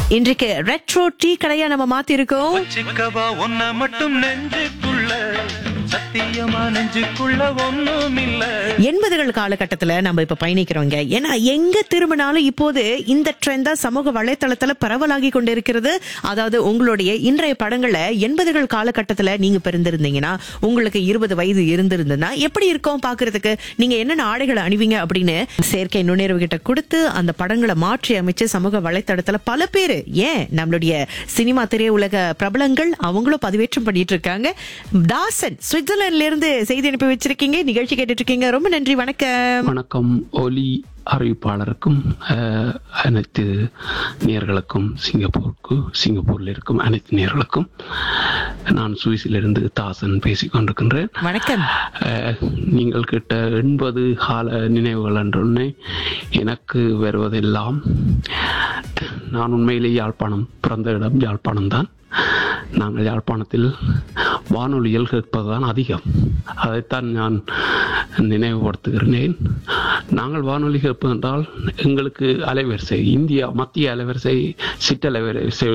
இன்றைக்கு retro tea கடையா நம்ம மாத்திருக்கோம் சிக்கவா ஒன்ன மட்டும் நெஞ்சுக்குள்ள சத்தியமா நெஞ்சுக்குள்ள ஒண்ணும் இல்ல எண்பதுகள் காலகட்டத்துல நம்ம இப்ப பயணிக்கிறோங்க ஏன்னா எங்க திரும்பினாலும் இப்போது இந்த ட்ரெண்ட் தான் சமூக வலைத்தளத்துல பரவலாகி கொண்டிருக்கிறது அதாவது உங்களுடைய இன்றைய படங்களை எண்பதுகள் காலகட்டத்துல நீங்க பிறந்திருந்தீங்கன்னா உங்களுக்கு இருபது வயது இருந்திருந்ததுன்னா எப்படி இருக்கும் பாக்குறதுக்கு நீங்க என்னென்ன ஆடைகளை அணிவீங்க அப்படின்னு செயற்கை நுண்ணறிவு கிட்ட கொடுத்து அந்த படங்களை மாற்றி அமைச்சு சமூக வலைத்தளத்துல பல பேரு ஏன் நம்மளுடைய சினிமா திரையுலக பிரபலங்கள் அவங்களும் பதிவேற்றம் பண்ணிட்டு இருக்காங்க தாசன் சுவிட்சர்லாந்துல இருந்து செய்தி அனுப்பி வச்சிருக்கீங்க நிகழ்ச்சி கேட்டுட்டு இருக்கீங்க ரொம்ப நன்றி வணக்கம் வணக்கம் ஒலி அறிவிப்பாளருக்கும் அஹ், அனைத்து நேர்களுக்கும் சிங்கப்பூருக்கு சிங்கப்பூரில் இருக்கும் அனைத்து நேர்களுக்கும் நான் சுவிஸிலிருந்து தாசன் பேசிக் கொண்டிருக்கின்றேன் வணக்கம் அஹ், நீங்கள் கிட்ட எண்பது கால நினைவுகள் என்றொன்னே எனக்கு வருவதெல்லாம் நான் உண்மையிலே யாழ்ப்பாணம் பிறந்த இடம் யாழ்ப்பாணம் தான் நாங்கள் யாழ்ப்பாணத்தில் வானொலியில் கேட்பதுதான் அதிகம் அதைத்தான் நான் நினைவுபடுத்துகிறேன் நாங்கள் வானொலி கேட்பது என்றால் எங்களுக்கு அலைவரிசை இந்தியா மத்திய அலைவரிசை சிற்றலைவரிசை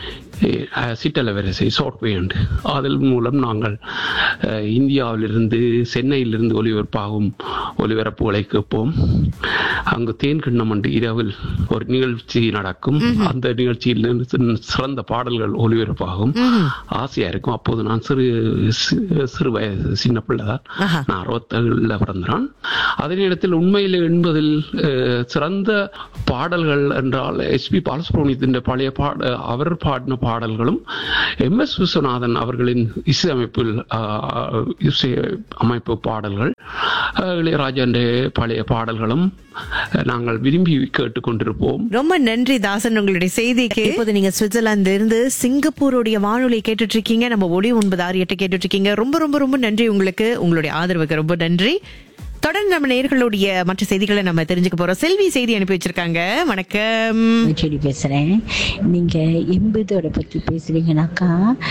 அஹ், சிற்றலைவரிசை ஷார்ட் வேண்ட் அதன் மூலம் நாங்கள் அஹ், இந்தியாவிலிருந்து சென்னையிலிருந்து ஒலிபரப்பாகும் ஒலிபரப்புகளை கேட்போம் அங்கு தேன் கிண்ணம் என்று இரவில் ஒரு நிகழ்ச்சி நடக்கும் அந்த நிகழ்ச்சியில் இருந்து சிறந்த பாடல்கள் ஒலிபரப்பாகும் ஆசையா இருக்கும் அப்போது நான் சிறு சி- சிறு வயது சின்ன பிள்ளைதான் ஆஹா. நான் அறுபத்தேழுல பிறந்தான் அதே நேரத்தில் உண்மையில் என்பதில் அஹ், சிறந்த பாடல்கள் என்றால் எஸ்பி பாலசுப்ரமணியத்தின் பழைய பாட அவர் பாடின பாடல்களும் எம் எஸ் விஸ்வநாதன் அவர்களின் இசையமைப்பில் அஹ், இசை அமைப்பு பாடல்கள் அஹ், இளையராஜான்ற பழைய பாடல்களும் அஹ், நாங்கள் விரும்பி கேட்டுக்கொண்டிருப்போம் ரொம்ப நன்றி தாசன் உங்களுடைய செய்திக்கு இப்போது நீங்க சுவிட்சர்லாந்துல இருந்து சிங்கப்பூருடைய வானொலி கேட்டுட்டு இருக்கீங்க நம்ம ஒளி ஒன்பது ஆறு எட்டு கேட்டுட்டு இருக்கீங்க ரொம்ப ரொம்ப ரொம்ப நன்றி உங்களுக்கு உங்களுடைய ஆதரவுக்கு ரொம்ப நன்றி தொடர்ந்து நம்ம நேர்களுடைய மற்ற செய்திகளை நம்ம தெரிஞ்சுக்க போறோம் செல்வி செய்தி அனுப்பி வச்சிருக்காங்க வணக்கம் செடி பேசுகிறேன் நீங்கள் எண்பதோட பற்றி பேசுகிறீங்கனாக்கா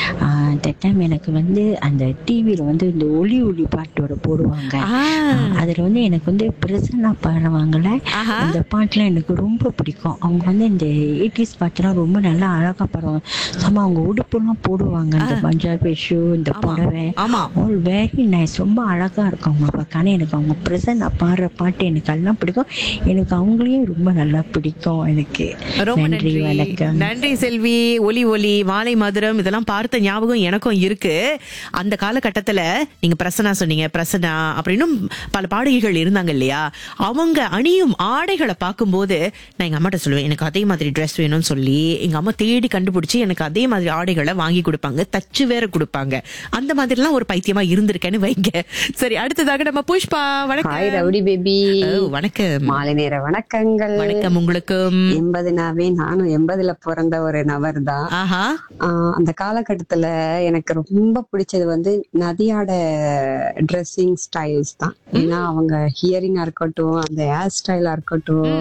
தட் டைம் எனக்கு வந்து அந்த டிவியில் வந்து இந்த ஒளி ஒளி பாட்டோட போடுவாங்க ஆ. அதில் வந்து எனக்கு வந்து பிரசன்னா பாடுவாங்கல்ல ஆஹா. அந்த பாட்டுலாம் எனக்கு ரொம்ப பிடிக்கும் அவங்க வந்து இந்த எயிட்டிஸ் பாட்டுலாம் ரொம்ப நல்லா அழகாக பாடுவாங்க சும்மா அவங்க உடுப்புலாம் போடுவாங்க இந்த பஞ்சாபி ஷூ இந்த புடவை ஆமா. ஆல் வெரி நைஸ் ரொம்ப அழகாக இருக்கும் அவங்க பார்க்க ஆனால் எனக்கு அவங்க பிரசன்னா பாடுற பாட்டு எனக்கு எல்லாம் பிடிக்கும் எனக்கு அவங்களையும் ரொம்ப நல்லா பிடிக்கும் எனக்கு ரொம்ப நன்றி நன்றி வணக்கம் நன்றி செல்வி ஒலி ஒலி மாலை மதுரம் இதெல்லாம் பார்த்த ஞாபகம் எனக்கும் இருக்கு அந்த காலகட்டத்துல நீங்க பிரசனா சொன்னீங்க பிரசனா அப்படின்னும் பல பாடகிகள் இருந்தாங்க இல்லையா அவங்க அணியும் ஆடைகளை பார்க்கும்போது நான் எங்க அம்மாட்ட சொல்லுவேன் எனக்கு அதே மாதிரி ட்ரெஸ் வேணும்னு சொல்லி எங்க அம்மா தேடி கண்டுபிடிச்சு எனக்கு அதே மாதிரி ஆடைகளை வாங்கி கொடுப்பாங்க தச்சு வேற கொடுப்பாங்க அந்த மாதிரிலாம் ஒரு பைத்தியமா இருந்திருக்கேன்னு வைங்க சரி அடுத்ததாக நம்ம புஷ்பா ஹாய் வணக்கம் ரவுடி பேபி ஓ, வணக்கம் மாலை நேர வணக்கங்கள் வணக்கம் உங்களுக்கும் எண்பதுனாவே நானும் எண்பதுல பிறந்த ஒரு நபர் தான் ஆஹா அந்த காலகட்டத்துல எனக்கு ரொம்ப பிடிச்சது வந்து நதியாட ட்ரெஸ்ஸிங் ஸ்டைல்ஸ் தான் ஏன்னா அவங்க ஹியரிங்கா இருக்கட்டும் அந்த ஹேர் ஸ்டைலா இருக்கட்டும்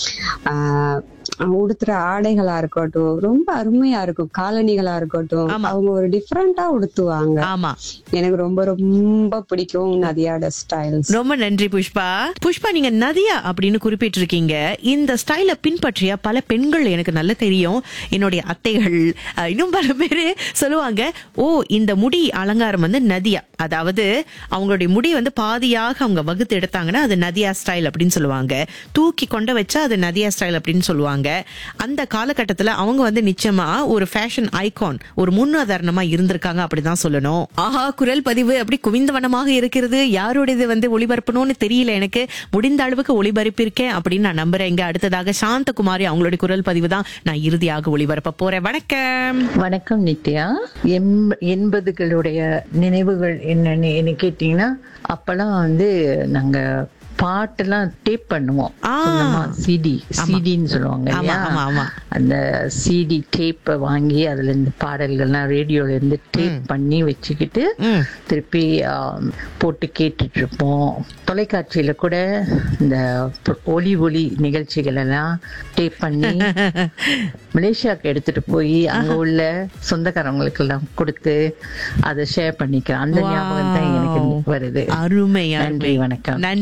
ஆஹ் உடுத்துற ஆடைகளா இருக்கட்டும் ரொம்ப அருமையா இருக்கும் காலணிகளா இருக்கட்டும் ஆமா. அவங்க ஒரு டிஃப்ரெண்டா உடுத்துவாங்க ஆமா எனக்கு ரொம்ப ரொம்ப பிடிக்கும் நதியாட ஸ்டைல்ஸ் ரொம்ப நன்றி புஷ்பா புஷ்பா நீங்க நதியா அப்படின்னு குறிப்பிட்டிருக்கீங்க இந்த ஸ்டைல பின்பற்றிய பல பெண்கள் எனக்கு நல்ல தெரியும் என்னுடைய அத்தைகள் அஹ், இன்னும் பல பேரு சொல்லுவாங்க ஓ இந்த முடி அலங்காரம் வந்து நதியா அதாவது அவங்களுடைய முடி வந்து பாதியாக அவங்க வகுத்து எடுத்தாங்கன்னா அது நதியா ஸ்டைல் அப்படின்னு சொல்லுவாங்க தூக்கி கொண்ட வச்சா அது நதியா ஸ்டைல் அப்படின்னு சொல்லுவாங்க அந்த காலகட்டத்துல அவங்க வந்து நிச்சயமா ஒரு ஃபேஷன் ஐகான் ஒரு முன்னுதாரணமா இருந்திருக்காங்க அப்படிதான் சொல்லணும் ஆஹா குரல் பதிவு அப்படி குவிந்தவனமாக இருக்கிறது யாரோடது வந்து ஒளிபரப்பணும்னு தெரியல எனக்கு முடிந்த அளவுக்கு ஒளிபரப்பிருக்கேன் அப்படின்னு நான் நம்புறேன் இங்க அடுத்ததாக சாந்தகுமாரி அவங்களுடைய குரல் பதிவு தான் நான் இறுதியாக ஒளிபரப்ப போறேன் வணக்கம் வணக்கம் நித்யா எம் எண்பதுகளுடைய நினைவுகள் என்னன்னு என்ன கேட்டீங்கன்னா அப்பெல்லாம் வந்து நாங்க பாட்டெல்லாம் டேப் பண்ணுவோம் ஆ. சிடி சிடின்னு சொல்லுவாங்க ஆமா, இல்லையா ஆமா, ஆமா. அந்த சிடி டேப்பை வாங்கி அதுல இருந்து பாடல்கள்லாம் ரேடியோல இருந்து டேப் பண்ணி வச்சுக்கிட்டு ம். திருப்பி ஆம், போட்டு கேட்டுட்டு இருப்போம் தொலைக்காட்சியில கூட இந்த ஒலி ஒலி நிகழ்ச்சிகள் எல்லாம் டேப் பண்ணி மலேசியாவுக்கு எடுத்துட்டு போய் அங்க உள்ள சொந்தக்காரங்களுக்கு எல்லாம் கொடுத்து அதை ஷேர் பண்ணிக்கிறேன் அந்த ஞாபகம் தான் எனக்கு Wow. வருது அருமை நன்றி அருமை வணக்கம் நன்றிமா சாந்தி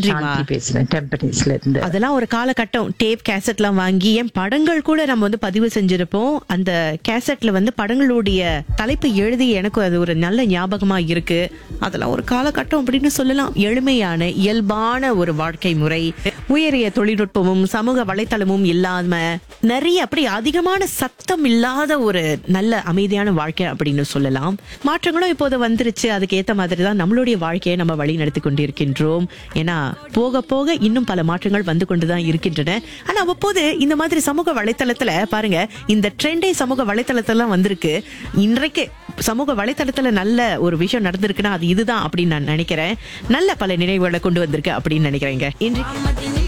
பேசுறேன் டெம்பனிஸ்ல இருந்து அதெல்லாம் ஒரு காலகட்டம் டேப் கேசட்லாம் வாங்கி என் படங்கள் கூட நம்ம வந்து பதிவு செஞ்சிருப்போம் அந்த கேசட்ல வந்து படங்களுடைய தலைப்பு எழுதி எனக்கு அது ஒரு நல்ல ஞாபகமா இருக்கு அதெல்லாம் ஒரு காலகட்டம் அப்படின்னு சொல்லலாம் எளிமையான இயல்பான ஒரு வாழ்க்கை முறை உயரிய தொழில்நுட்பமும் சமூக வலைத்தளமும் இல்லாம நிறைய அப்படி அதிகமான சத்தம் இல்லாத ஒரு நல்ல அமைதியான வாழ்க்கை அப்படின்னு சொல்லலாம் மாற்றங்களும் இப்போது வந்துருச்சு அதுக்கு ஏத்த மாதிரி தான் நம்மளுடைய வாழ்க்கையை நம்ம வழி நடத்தி கொண்டிருக்கின்றோம் ஏன்னா போக போக இன்னும் பல மாற்றங்கள் வந்து கொண்டுதான் இருக்கின்றன ஆனா அவ்வப்போது இந்த மாதிரி சமூக வலைத்தளத்துல பாருங்க இந்த ட்ரெண்டே சமூக வலைத்தளத்துல வந்திருக்கு இன்றைக்கு சமூக வலைத்தளத்துல நல்ல ஒரு விஷயம் நடந்திருக்குன்னா அது இதுதான் அப்படின்னு நான் நினைக்கிறேன் நல்ல பல நினைவுகளை கொண்டு வந்திருக்கு அப்படின்னு நினைக்கிறேங்க இன்றைக்கு